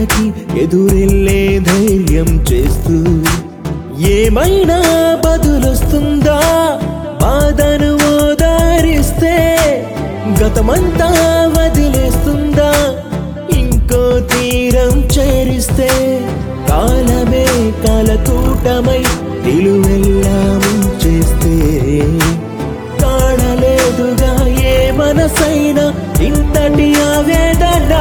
బాధకి ఎదురెళ్ళే ధైర్యం చేస్తూ ఏమైనా బదులొస్తుందా బాధను ఓదారిస్తే గతమంతా వదిలేస్తుందా ఇంకో తీరం చేరిస్తే కాలమే కాలకూటమై నిలువెల్లా ముంచేస్తే కాడలేదుగా ఏ మనసైనా ఇంతటి ఆవేదన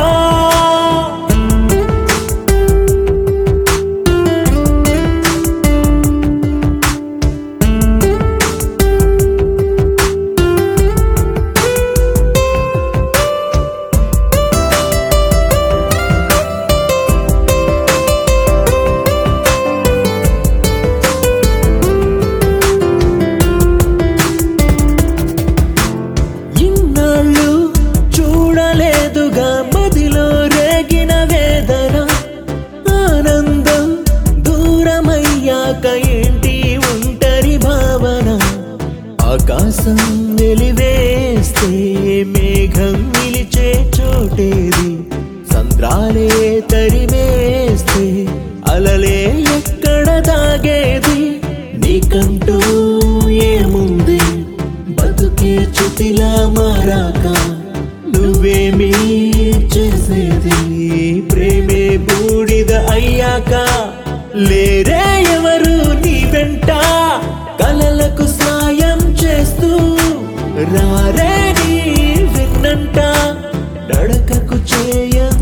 ఇన్నాళ్ళు చూడలేదుగా మదిలో రేగిన వేదన ఆనందం దూరమయ్యాక ఏంటి ఒంటరి భావన ఆకాశం వెలివేస్తే మేఘం నిలిచే చోటేది సంద్రాలే తరివేస్తే అలలే ఎక్కడ దాగేది నీకంటూ ఏముంది బతుకే చుతిలా మారాక నువ్వేమీ చేసేది ప్రేమే బూడిద అయ్యాక లేరే ఎవరు నీ వెంట కలలకు సాయం చేస్తూ రారే నీ విన్నంట నడకకు చేయ